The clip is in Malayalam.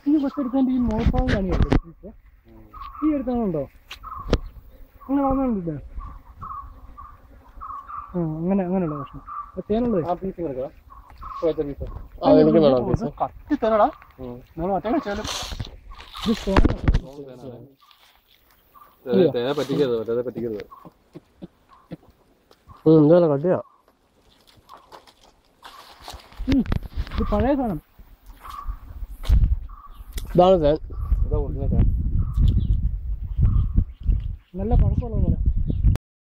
ഈ കൊച്ചെടുത്തതിന്റെ ഈ മോൾഭാഗം കാണിയല്ലോ ഈ എടുത്താണുണ്ടോ അങ്ങനെ വളർന്നുണ്ടല്ലേ ആ അങ്ങനെ അങ്ങനെയുള്ള പ്രശ്നം തേനുള്ളത് ആ പീസ് കിടക്കാം പോയത്തെ പീസ് ആ എനിക്ക് വേണം പീസ് കത്തി തേനടാ നമ്മൾ ഒറ്റ വെച്ചാലും ഇത് stone ആ. തേനെ പറ്റിക്കരുത് മറ്റേതെ പറ്റിക്കരുത് എന്തായാലും കട്ടിയാ ഉം. ഇത് പഴയ സാധനം ഇതാണ് തേൻ ഇതാ ഒറിജിനൽ നല്ല പഴക്കമുള്ള പോലെ